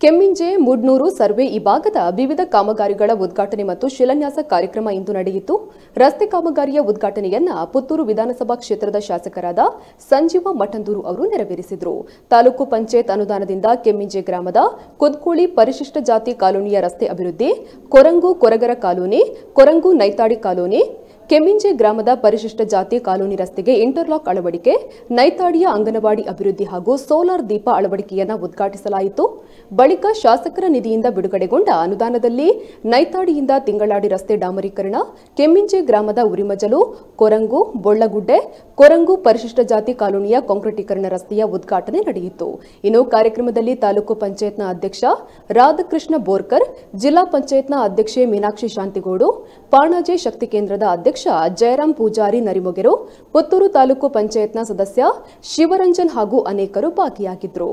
Kemminje Mudnur survey ಈ ಭಾಗದ ವಿವಿಧ ಕಾಮಗಾರಿಗಳ ಉದ್ಘಾಟನೆ ಮತ್ತು ಶಿಲಾನ್ಯಾಸ ಕಾರ್ಯಕ್ರಮ ಇಂದು ನಡೆಯಿತು ರಸ್ತೆ ಕಾಮಗಾರಿಯ ಉದ್ಘಾಟನೆಯನ್ನ ಪುತ್ತೂರು ವಿಧಾನಸಭಾ ಕ್ಷೇತ್ರದ ಶಾಸಕರಾದ ಸಂಜೀವ ಮಠಂದೂರು ಅವರು ನೆರವೇರಿಸಿದರು ತಾಲೂಕು ಪಂಚಾಯತ್ ಅನುದಾನದಿಂದ ಕೆಮ್ಮಿಂಜೆ ಗ್ರಾಮದ ಕುದ್ಕುಳಿ ಪರಿಶಿಷ್ಟ ಜಾತಿ ಕಾಲೋನಿಯ ರಸ್ತೆ ಅಭಿವೃದ್ಧಿ ಕೊರಂಗು ಕೊರಗರ ಕಾಲೋನಿ ಕೊರಂಗು ನೈತಾಡಿ ಕಾಲೋನಿ ಕೆಮ್ಮಿಂಜೆ ಗ್ರಾಮದ ಪರಿಶಿಷ್ಟ ಜಾತಿ ಕಾಲೋನಿ ರಸ್ತೆಗೆ ಇಂಟರ್ಲಾಕ್ ಅಳವಡಿಕೆ ನೈತಾಡಿಯ ಅಂಗನವಾಡಿ ಅಭಿವೃದ್ಧಿ ಹಾಗೂ ಸೋಲಾರ್ ದೀಪ ಅಳವಡಿಕೆಯನ್ನ ಉದ್ಘಾಟಿಸಲಾಯಿತು ಬಳಿಕ ಶಾಸಕರ ನಿಧಿಯಿಂದ ಬಿಡುಗಡೆಗೊಂಡ ಅನುದಾನದಲ್ಲಿ ನೈತಾಡಿಯಿಂದ ತಿಂಗಳಾಡಿ ರಸ್ತೆ ಡಾಮರೀಕರಣ ಕೆಮ್ಮಿಂಜೆ ಗ್ರಾಮದ ಉರಿಮಜಲು ಕೊರಂಗು ಬೊಳ್ಳಗುಡ್ಡೆ ಕೊರಂಗು ಪರಿಶಿಷ್ಟ ಜಾತಿ ಕಾಲೋನಿಯ ಕಾಂಕ್ರೀಟೀಕರಣ ರಸ್ತೆಯ ಉದ್ಘಾಟನೆ ನಡೆಯಿತು ಇನ್ನು ಕಾರ್ಯಕ್ರಮದಲ್ಲಿ ತಾಲೂಕು ಪಂಚಾಯತ್ನ ಅಧ್ಯಕ್ಷ ರಾಧಕೃಷ್ಣ ಬೋರ್ಕರ್ ಜಿಲ್ಲಾ ಪಂಚಾಯತ್ನ ಅಧ್ಯಕ್ಷೆ ಮೀನಾಕ್ಷಿ ಶಾಂತಿಗೋಡು ಪಾಣಾಜೆ ಶಕ್ತಿ ಕೇಂದ್ರದ ಅಧ್ಯಕ್ಷ ಜಯರಾಮ್ ಪೂಜಾರಿ ನರಿಮೊಗೆರು ಪುತ್ತೂರು ತಾಲೂಕು ಪಂಚಾಯತ್ನ ಸದಸ್ಯ ಶಿವರಂಜನ್ ಹಾಗೂ ಅನೇಕರು ಭಾಗಿಯಾಗಿದ್ದರು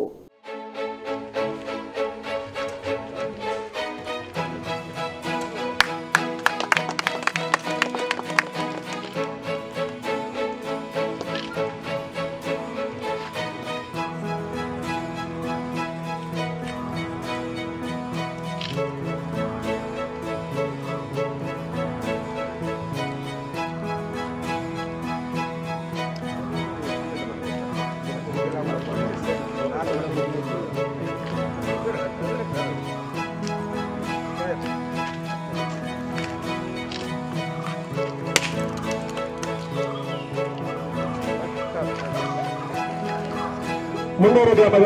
ಮುನ್ನೂರು ಗ್ರಾಮದ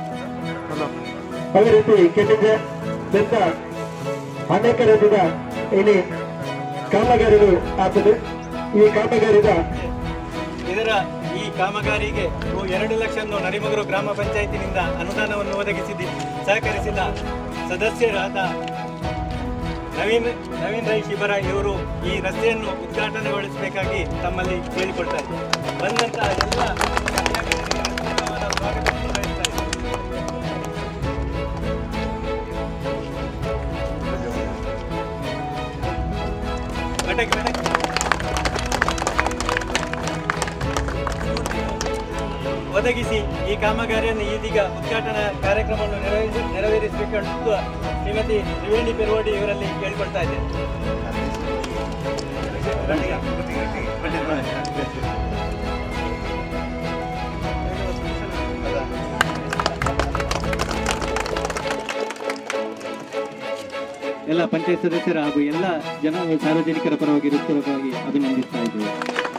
ಅದೇ ರೀತಿ ಕೆಟ್ಟಿದ್ದೆ ಬೆತ್ತ ಅನೇಕ ರೀತಿಯ ಇಲ್ಲಿ ಕಾಮಗಾರಿಗಳು ಆಗ್ತದೆ ಈ ಕಾಮಗಾರಿದ ಇದರ ಈ ಕಾಮಗಾರಿಗೆ ರು ಎರಡು ಲಕ್ಷವನ್ನು ನರಿಮಗರು ಗ್ರಾಮ ಪಂಚಾಯತಿನಿಂದ ಅನುದಾನವನ್ನು ಒದಗಿಸಿದ ಸಹಕರಿಸಿದ ಸದಸ್ಯರಾದ ನವೀನ್ ನವೀನ್ ರೈ ಶಿಬರ ಇವರು ಈ ರಸ್ತೆಯನ್ನು ಉದ್ಘಾಟನೆಗೊಳಿಸಬೇಕಾಗಿ ತಮ್ಮಲ್ಲಿ ಕೇಳಿಕೊಳ್ತಾ ಇದ್ದಾರೆ ಬಂದಂತಹ ಎಲ್ಲ ಧನ್ಯವಾದ ಸ್ವಾಗತವನ್ನು ಬಯಸ್ತಾ ಇದ್ದೇನೆ. ಬಟಕ್ ಬಟಕ್ ಒದಗಿಸಿ ಈ ಕಾಮಗಾರಿಯನ್ನು ಇದೀಗ ಉದ್ಘಾಟನಾ ಕಾರ್ಯಕ್ರಮವನ್ನು ನೆರವೇರಿಸಿ ನೆರವೇರಿಸಬೇಕೆಂದು ಶ್ರೀಮತಿ ತ್ರಿವೇಣಿ ಪೆರುವಡಿ ಇವರಲ್ಲಿ ಕೇಳಿಕೊಳ್ತಾ ಇದ್ದೇನೆ ಎಲ್ಲ ಪಂಚಾಯತ್ ಸದಸ್ಯರ ಹಾಗೂ ಎಲ್ಲ ಜನ ಸಾರ್ವಜನಿಕರ ಪರವಾಗಿ ಹೃತ್ಪೂರ್ವಕವಾಗಿ ಅಭಿನಂದಿಸ್ತಾ ಇದ್ದೇವೆ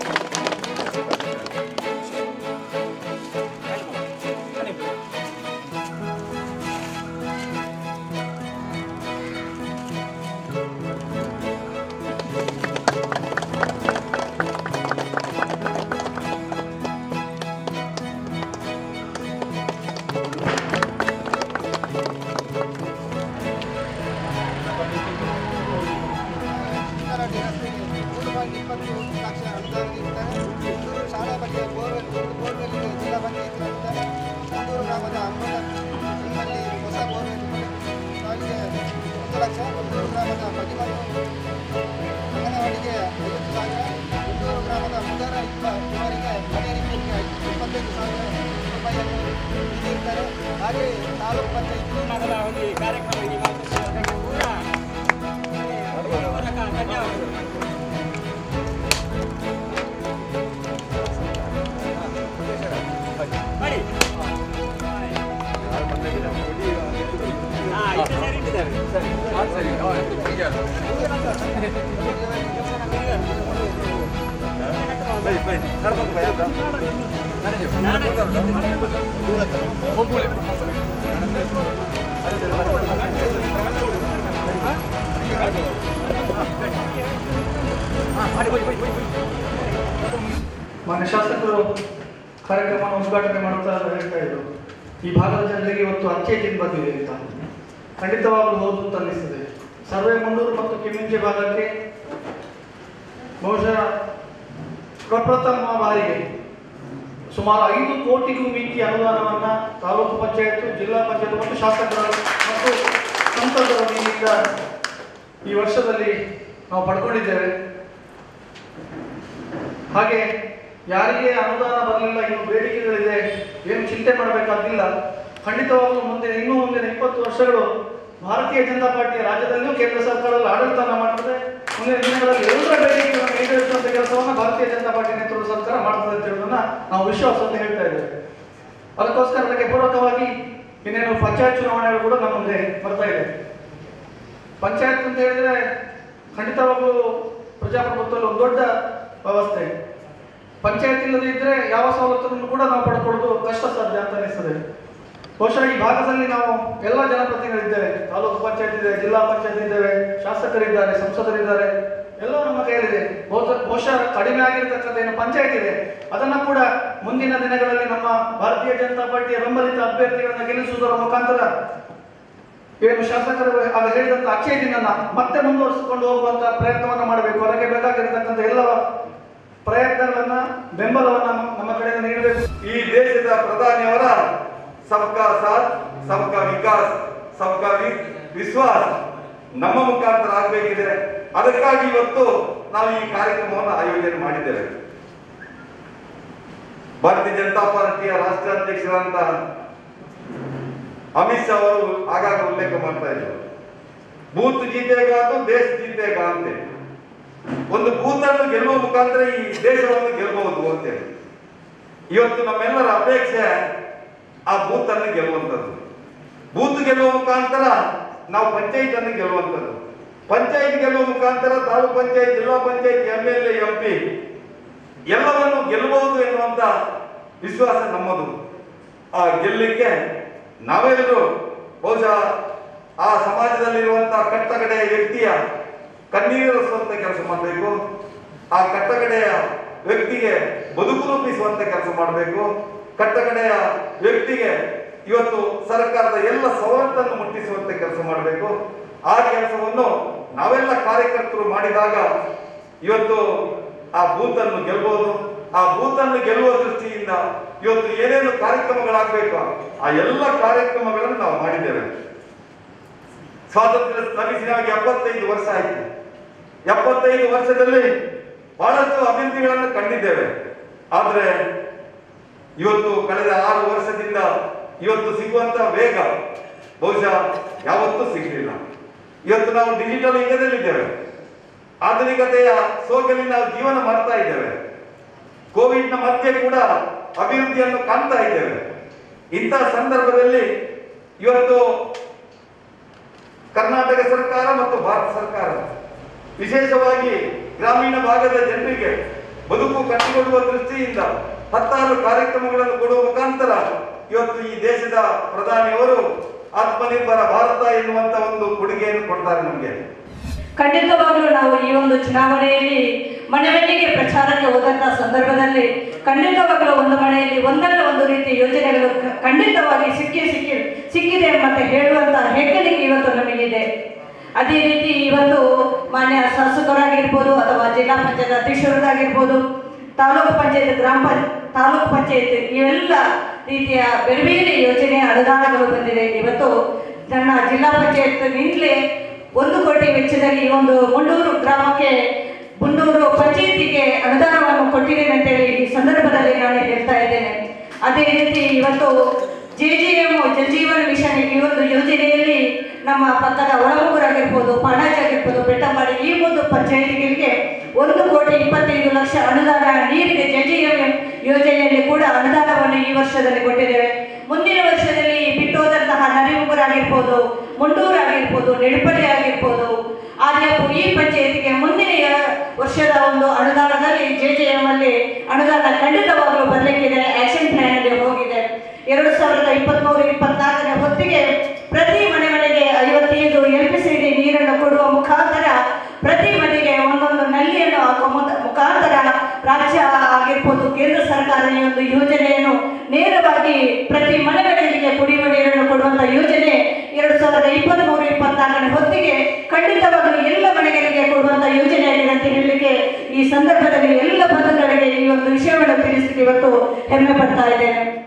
ಚಿಕ್ಕರಾಡಿ ರಸ್ತೆಗೆ ಮೂರು ಪಾಯಿಂಟ್ ಇಪ್ಪತ್ತು ಲಕ್ಷ ಅನುದಾನದಿಂದ ಪುತ್ತೂರು ಶಾಲಾ ಬಗ್ಗೆ ಬೋರ್ವೆಲ್ ಒಂದು ಬೋರ್ವೆಲ್ಗೆ ಜಿಲ್ಲಾ ಪಂಚಾಯತ್ ಅನುದಾನ ಪುತ್ತೂರು ಗ್ರಾಮದ ಅನುದಾನ ನಿಮ್ಮಲ್ಲಿ ಹೊಸ ಬೋರ್ವೆಲ್ ಸಾವಿಗೆ ಒಂದು ಲಕ್ಷ ಪುತ್ತೂರು ಗ್ರಾಮದ ಪ್ರತಿಮನ್ನು ಅಂಗನವಾಡಿಗೆ ಐವತ್ತು ಸಾವಿರ ಪುತ್ತೂರು ಗ್ರಾಮದ ಮುದರ ಇಪ್ಪ ಇವರಿಗೆ ಮನೆ ರಿಪೇರಿಗೆ ಇಪ್ಪತ್ತೈದು ಸಾವಿರ ರೂಪಾಯಿಯನ್ನು ನೀಡಿರ್ತಾರೆ ಹಾಗೆ ತಾಲೂಕು ಪಂಚಾಯತ್ ಮೊದಲ ಒಂದು ಈ ಕಾರ್ಯಕ್ರಮ ಅದಕ್ಕೆ ಪೂರ ಧನ್ಯವಾದಗಳು ಮಾಡಿ ಹಾ, ಇದು ಸರಿ ಇಟ್ಟಿದ್ದಾರೆ. ಮಾನ್ಯ ಶಾಸಕರು ಕಾರ್ಯಕ್ರಮವನ್ನು ಉದ್ಘಾಟನೆ ಮಾಡುತ್ತಾ ಹೇಳ್ತಾ ಇದ್ರು ಈ ಭಾಗದ ಜನರಿಗೆ ಇವತ್ತು ಅಂಚೆ ಚೀಟಿ ಬಂದಿದೆ ಅಂತ ಖಂಡಿತವಾಗ್ಲೂ ಹೌದು ಅಂತ ಅನ್ನಿಸ್ತದೆ ಸರ್ವೆ ಮಂಡೂರು ಮತ್ತು ಕೆಮ್ಮಿಂಚೆ ಭಾಗಕ್ಕೆ ಬಹುಶಃ ಪ್ರಪ್ರಥಮ ಬಾರಿಗೆ ಸುಮಾರು ಐದು ಕೋಟಿಗೂ ಮಿಕ್ಕಿ ಅನುದಾನವನ್ನ ತಾಲೂಕು ಪಂಚಾಯತ್ ಜಿಲ್ಲಾ ಪಂಚಾಯತ್ ಮತ್ತು ಶಾಸಕರ ಮತ್ತು ಸಂಸದರ ನಿಧಿಯಿಂದ ಈ ವರ್ಷದಲ್ಲಿ ನಾವು ಪಡ್ಕೊಂಡಿದ್ದೇವೆ ಹಾಗೆ ಯಾರಿಗೆ ಅನುದಾನ ಬರಲಿಲ್ಲ ಇನ್ನು ಬೇಡಿಕೆಗಳಿದೆ ಏನು ಚಿಂತೆ ಮಾಡಬೇಕಾಗಿಲ್ಲ ಖಂಡಿತವಾಗ್ಲೂ ಮುಂದೆ ಇನ್ನೂ ಮುಂದಿನ ಇಪ್ಪತ್ತು ಇಪ್ಪತ್ತು ವರ್ಷಗಳು ಭಾರತೀಯ ಜನತಾ ಪಾರ್ಟಿಯ ರಾಜ್ಯದಲ್ಲಿಯೂ ಕೇಂದ್ರ ಸರ್ಕಾರದಲ್ಲಿ ಆಡಳಿತವನ್ನು ಮಾಡ್ತದೆ ಮುಂದಿನ ದಿನಗಳಲ್ಲಿ ಎಲ್ಲರ ಬೇಡಿಕೆಗಳನ್ನು ಈಡೇರಿಸುವಂತ ಕೆಲಸವನ್ನು ಭಾರತೀಯ ಜನತಾ ಪಾರ್ಟಿ ನೇತೃತ್ವದ ಸರ್ಕಾರ ಮಾಡ್ತದೆ ಅಂತ ಹೇಳೋದನ್ನ ನಾವು ವಿಶ್ವಾಸವನ್ನು ಹೇಳ್ತಾ ಇದ್ದೇವೆ ಅದಕ್ಕೋಸ್ಕರ ಅದಕ್ಕೆ ಪೂರಕವಾಗಿ ಇನ್ನೇನು ಪಂಚಾಯತ್ ಚುನಾವಣೆಗಳು ಕೂಡ ನಮ್ಮ ಮುಂದೆ ಬರ್ತಾ ಇದೆ ಪಂಚಾಯತ್ ಅಂತ ಹೇಳಿದ್ರೆ ಖಂಡಿತವಾಗ್ಲೂ ಪ್ರಜಾಪ್ರಭುತ್ವದಲ್ಲಿ ಒಂದು ದೊಡ್ಡ ವ್ಯವಸ್ಥೆ ಪಂಚಾಯತ್ ಇಲ್ಲದೆ ಇದ್ರೆ ಯಾವ ಸವಲತ್ತನ್ನು ಕೂಡ ನಾವು ಪಡ್ಕೊಳ್ಳೋದು ಕಷ್ಟ ಸಾಧ್ಯ ಅಂತ ಅನಿಸ್ತದೆ ಬಹುಶಃ ಈ ಭಾಗದಲ್ಲಿ ನಾವು ಎಲ್ಲ ಜನಪ್ರತಿನಿಧಿಗಳಿದ್ದೇವೆ ತಾಲೂಕು ಪಂಚಾಯತ್ ಇದೆ ಜಿಲ್ಲಾ ಪಂಚಾಯತ್ ಇದ್ದೇವೆ ಶಾಸಕರಿದ್ದಾರೆ ಸಂಸದರಿದ್ದಾರೆ ಎಲ್ಲವೂ ನಮ್ಮ ಕೈಯಲ್ಲಿದೆ ಬಹುತ- ಬಹುಶಃ ಕಡಿಮೆ ಆಗಿರತಕ್ಕಂಥ ಏನು ಪಂಚಾಯತ್ ಇದೆ ಅದನ್ನ ಕೂಡ ಮುಂದಿನ ದಿನಗಳಲ್ಲಿ ನಮ್ಮ ಭಾರತೀಯ ಜನತಾ ಪಾರ್ಟಿಯ ಬೆಂಬಲಿತ ಅಭ್ಯರ್ಥಿಗಳನ್ನ ಗೆಲ್ಲಿಸುವುದರ ಮುಖಾಂತರ ಏನು ಶಾಸಕರು ಆಗ ಹೇಳಿದಂತ ಅಕ್ಷಯ ದಿನನ ಮತ್ತೆ ಮುಂದುವರಿಸಿಕೊಂಡು ಹೋಗುವಂತ ಪ್ರಯತ್ನವನ್ನ ಮಾಡಬೇಕು ಅದಕ್ಕೆ ಬೇಕಾಗಿರತಕ್ಕಂಥ ಎಲ್ಲ ಪ್ರಯತ್ನಗಳನ್ನ ಬೆಂಬಲವನ್ನ ನಮ್ಮ ಕಡೆಯಿಂದ ನೀಡಬೇಕು ಈ ದೇಶದ ಪ್ರಧಾನಿಯವರ ಸಬ್ಕಾ ಸಾಥ್ ಸಬ್ಕಾ ವಿಕಾಸ್ ಸಬ್ಕಾ ವಿ- ವಿಶ್ವಾಸ್ ನಮ್ಮ ಮುಖಾಂತರ ಆಗಬೇಕಿದೆ ಅದಕ್ಕಾಗಿ ಇವತ್ತು ನಾವು ಈ ಕಾರ್ಯಕ್ರಮವನ್ನು ಆಯೋಜನೆ ಮಾಡಿದ್ದೇವೆ ಭಾರತೀಯ ಜನತಾ ಪಾರ್ಟಿಯ ರಾಷ್ಟ್ರ ಅಧ್ಯಕ್ಷರಾದಂತ ಅಮಿತ್ ಶಾ ಅವರು ಆಗಾಗ ಉಲ್ಲೇಖ ಮಾಡ್ತಾ ಇದ್ರು ಬೂತ್ ಜೀತೆಗಾ ಅದು ದೇಶ ಜೀತೆಗಾ ಅಂತೇಳಿ ಒಂದು ಬೂತ್ ಅನ್ನು ಗೆಲ್ಲುವ ಮುಖಾಂತರ ಈ ದೇಶವನ್ನು ಗೆಲ್ಲಬಹುದು ಅಂತೇಳಿ ಇವತ್ತು ನಮ್ಮೆಲ್ಲರ ಅಪೇಕ್ಷೆ ಆ ಬೂತ್ ಅನ್ನು ಗೆಲ್ಲುವಂಥದ್ದು ಬೂತ್ ಗೆಲ್ಲುವ ಮುಖಾಂತರ ನಾವು ಪಂಚಾಯತ್ ಅನ್ನು ಗೆಲ್ಲುವಂಥದ್ದು ಪಂಚಾಯತ್ ಗೆಲ್ಲುವ ಮುಖಾಂತರ taluk panchayat zilla panchayat M L A M P ಎಲ್ಲವನ್ನು ಗೆಲ್ಲಬಹುದು ಎನ್ನುವಂತ ವಿಶ್ವಾಸ ನಮ್ಮದು ಆ ಗೆಲ್ಲಲಿಕ್ಕೆ ನಾವೆಲ್ಲರೂ ಬಹುಶಃ ಆ ಸಮಾಜದಲ್ಲಿರುವಂತಹ ಕಟ್ಟಕಡೆಯ ವ್ಯಕ್ತಿಯ ಕಣ್ಣೀರಿಸುವಂತ ಕೆಲಸ ಮಾಡಬೇಕು ಆ ಕಟ್ಟಕಡೆಯ ವ್ಯಕ್ತಿಗೆ ಬದುಕು ರೂಪಿಸುವಂತ ಕೆಲಸ ಮಾಡಬೇಕು ಕಟ್ಟಕಡೆಯ ವ್ಯಕ್ತಿಗೆ ಇವತ್ತು ಸರ್ಕಾರದ ಎಲ್ಲ ಸವಲತ್ತನ್ನು ಮುಟ್ಟಿಸುವಂತ ಕೆಲಸ ಮಾಡಬೇಕು ಆ ಕೆಲಸವನ್ನು ನಾವೆಲ್ಲ ಕಾರ್ಯಕರ್ತರು ಮಾಡಿದಾಗ ಇವತ್ತು ಆ ಬೂತ್ ಅನ್ನು ಗೆಲ್ಬಹುದು ಆ ಬೂತ್ ಅನ್ನು ಗೆಲ್ಲುವ ದೃಷ್ಟಿಯಿಂದ ಇವತ್ತು ಏನೇನು ಕಾರ್ಯಕ್ರಮಗಳಾಗಬೇಕು ಆ ಎಲ್ಲ ಕಾರ್ಯಕ್ರಮಗಳನ್ನು ನಾವು ಮಾಡಿದ್ದೇವೆ ಸ್ವಾತಂತ್ರ್ಯ ಲಭಿಸಿ ನಮಗೆ ಎಪ್ಪತ್ತೈದು ವರ್ಷ ಆಯಿತು ಎಪ್ಪತ್ತೈದು ವರ್ಷದಲ್ಲಿ ಬಹಳಷ್ಟು ಅಭಿವೃದ್ಧಿಗಳನ್ನು ಕಂಡಿದ್ದೇವೆ ಆದರೆ ಇವತ್ತು ಕಳೆದ ಆರು ವರ್ಷದಿಂದ ಇವತ್ತು ಸಿಗುವಂತ ವೇಗ ಬಹುಶಃ ಯಾವತ್ತೂ ಸಿಗಲಿಲ್ಲ ಇವತ್ತು ನಾವು ಡಿಜಿಟಲ್ ಯುಗದಲ್ಲಿದ್ದೇವೆ ಆಧುನಿಕತೆಯ ಸೋಗಲ್ಲಿ ನಾವು ಜೀವನ ಮಾಡ್ತಾ ಇದ್ದೇವೆ ಕೋವಿಡ್ನ ಮಧ್ಯೆ ಕೂಡ ಅಭಿವೃದ್ಧಿಯನ್ನು ಕಾಣ್ತಾ ಇದ್ದೇವೆ ಇಂತಹ ಸಂದರ್ಭದಲ್ಲಿ ಇವತ್ತು ಕರ್ನಾಟಕ ಸರ್ಕಾರ ಮತ್ತು ಭಾರತ ಸರ್ಕಾರ ವಿಶೇಷವಾಗಿ ಗ್ರಾಮೀಣ ಭಾಗದ ಜನರಿಗೆ ಬದುಕು ಕಟ್ಟಿಕೊಡುವ ದೃಷ್ಟಿಯಿಂದ ಹತ್ತಾರು ಕಾರ್ಯಕ್ರಮಗಳನ್ನು ಕೊಡುವ ಮುಖಾಂತರ ಇವತ್ತು ಈ ದೇಶದ ಪ್ರಧಾನಿಯವರು ಆತ್ಮನಿರ್ಭರ ಭಾರತ ಎನ್ನುವಂತ ಒಂದು ಕೊಡುಗೆಯನ್ನು ಕೊಡ್ತಾರೆ ನಮಗೆ ಖಂಡಿತವಾಗ್ಲೂ ನಾವು ಈ ಒಂದು ಚುನಾವಣೆಯಲ್ಲಿ ಮನೆ ಮನೆಗೆ ಪ್ರಚಾರಕ್ಕೆ ಹೋದಂತ ಸಂದರ್ಭದಲ್ಲಿ ಖಂಡಿತವಾಗ್ಲೂ ಒಂದು ಮನೆಯಲ್ಲಿ ಒಂದಲ್ಲ ಒಂದು ರೀತಿಯ ಯೋಜನೆಗಳು ಕ- ಖಂಡಿತವಾಗಿ ಸಿಕ್ಕಿ ಸಿಕ್ಕಿ ಸಿಕ್ಕಿದೆ ಮತ್ತೆ ಹೇಳುವಂತ ಹೆಗ್ಗಳಿಕೆ ಇವತ್ತು ನಮಗಿದೆ ಅದೇ ರೀತಿ ಇವತ್ತು ಮಾನ್ಯ ಶಾಸಕರಾಗಿರ್ಬೋದು ಅಥವಾ ಜಿಲ್ಲಾ ಪಂಚಾಯತ್ ಅಧ್ಯಕ್ಷರಾಗಿರ್ಬೋದು ತಾಲೂಕು ಪಂಚಾಯತ್ ಗ್ರಾಮ ಪಂ ತಾಲೂಕು ಪಂಚಾಯತ್ ಇವೆಲ್ಲ ರೀತಿಯ ಬೇರೆ ಬೇರೆ ಯೋಜನೆ ಅನುದಾನಗಳು ಬಂದಿದೆ ಇವತ್ತು ನನ್ನ ಜಿಲ್ಲಾ ಪಂಚಾಯತ್ನಿಂದಲೇ ಒಂದು ಕೋಟಿ ವೆಚ್ಚದಲ್ಲಿ ಈ ಒಂದು ಮುಂಡೂರು ಗ್ರಾಮಕ್ಕೆ ಮುಂಡೂರು ಪಂಚಾಯತಿಗೆ ಅನುದಾನವನ್ನು ಕೊಟ್ಟಿದ್ದೇನೆ ಅಂತೇಳಿ ಈ ಸಂದರ್ಭದಲ್ಲಿ ನಾನು ಹೇಳ್ತಾ ಇದ್ದೇನೆ ಅದೇ ರೀತಿ ಇವತ್ತು J G M Jal Jeevan mission ಈ ಒಂದು ಯೋಜನೆಯಲ್ಲಿ ನಮ್ಮ ಪಕ್ಕದ ಒಳಮೂರಾಗಿರ್ಬೋದು ಪಾಣಾಜ್ ಆಗಿರ್ಬೋದು ಬೆಟ್ಟಂಬಾಡಿ ಈ ಒಂದು ಪಂಚಾಯತಿಗಳಿಗೆ ಒಂದು ಕೋಟಿ ಇಪ್ಪತ್ತೈದು ಲಕ್ಷ ಅನುದಾನ ನೀರಿಗೆ ಜೆ ಜಿ ಎಂ ಯೋಜನೆಯಲ್ಲಿ ಕೂಡ ಅನುದಾನವನ್ನು ಈ ವರ್ಷದಲ್ಲಿ ಕೊಟ್ಟಿದ್ದೇವೆ ಮುಂದಿನ ವರ್ಷದಲ್ಲಿ ಬಿಟ್ಟೋದಂತಹ ನರಿಮುಗುರಾಗಿರ್ಬೋದು ಮುಂಡೂರಾಗಿರ್ಬೋದು ನೆಡಪಳ್ಳಿ ಆಗಿರ್ಬೋದು ಆದ್ಯಪ್ಪು ಈ ಪಂಚಾಯತಿಗೆ ಮುಂದಿನ ವರ್ಷದ ಒಂದು ಅನುದಾನದಲ್ಲಿ ಜೆ ಜೆ ಎಂ ಅಲ್ಲಿ ಅನುದಾನ ಖಂಡಿತವಾಗಲೂ ಬರಲಿಕ್ಕಿದೆ ಆಕ್ಷನ್ ಪ್ಲಾನ್ ಅಲ್ಲಿ ಹೋಗಿದೆ ಎರಡು ಸಾವಿರದ ಇಪ್ಪತ್ಮೂರು ಇಪ್ಪತ್ನಾಲ್ಕನೇ ಹೊತ್ತಿಗೆ ಪ್ರತಿ ಮನೆ ಮನೆಗೆ ಐವತ್ತೈದು ಎಲ್ ಪಿ ಸಿ ಡಿ ನೀರನ್ನು ಕೊಡುವ ಮುಖಾಂತರ ಪ್ರತಿ ಮನೆಗೆ ಒಂದೊಂದು ನಲ್ಲಿಯನ್ನು ಹಾಕುವ ಮುಖ- ಮುಖಾಂತರ ರಾಜ್ಯ ಆಗಿರ್ಬೋದು ಕೇಂದ್ರ ಸರ್ಕಾರ ಈ ಒಂದು ಯೋಜನೆಯನ್ನು ನೇರವಾಗಿ ಪ್ರತಿ ಮನೆಗಳಿಗೆ ಕುಡಿಯುವ ನೀರನ್ನು ಕೊಡುವಂತ ಯೋಜನೆ ಎರಡು ಸಾವಿರದ ಇಪ್ಪತ್ಮೂರು ಇಪ್ಪತ್ನಾಲ್ಕನೇ ಹೊತ್ತಿಗೆ ಖಂಡಿತವಾಗಲೂ ಎಲ್ಲ ಮನೆಗಳಿಗೆ ಕೊಡುವಂತ ಯೋಜನೆ ಆಗಿದೆ ಅಂತ ಹೇಳಲಿಕ್ಕೆ ಈ ಸಂದರ್ಭದಲ್ಲಿ ಎಲ್ಲ ಬಂಧುಗಳಿಗೆ ಈ ಒಂದು ವಿಷಯವನ್ನು ತಿಳಿಸಲಿಕ್ಕೆ ಇವತ್ತು ಹೆಮ್ಮೆ ಪಡ್ತಾ ಇದ್ದೇನೆ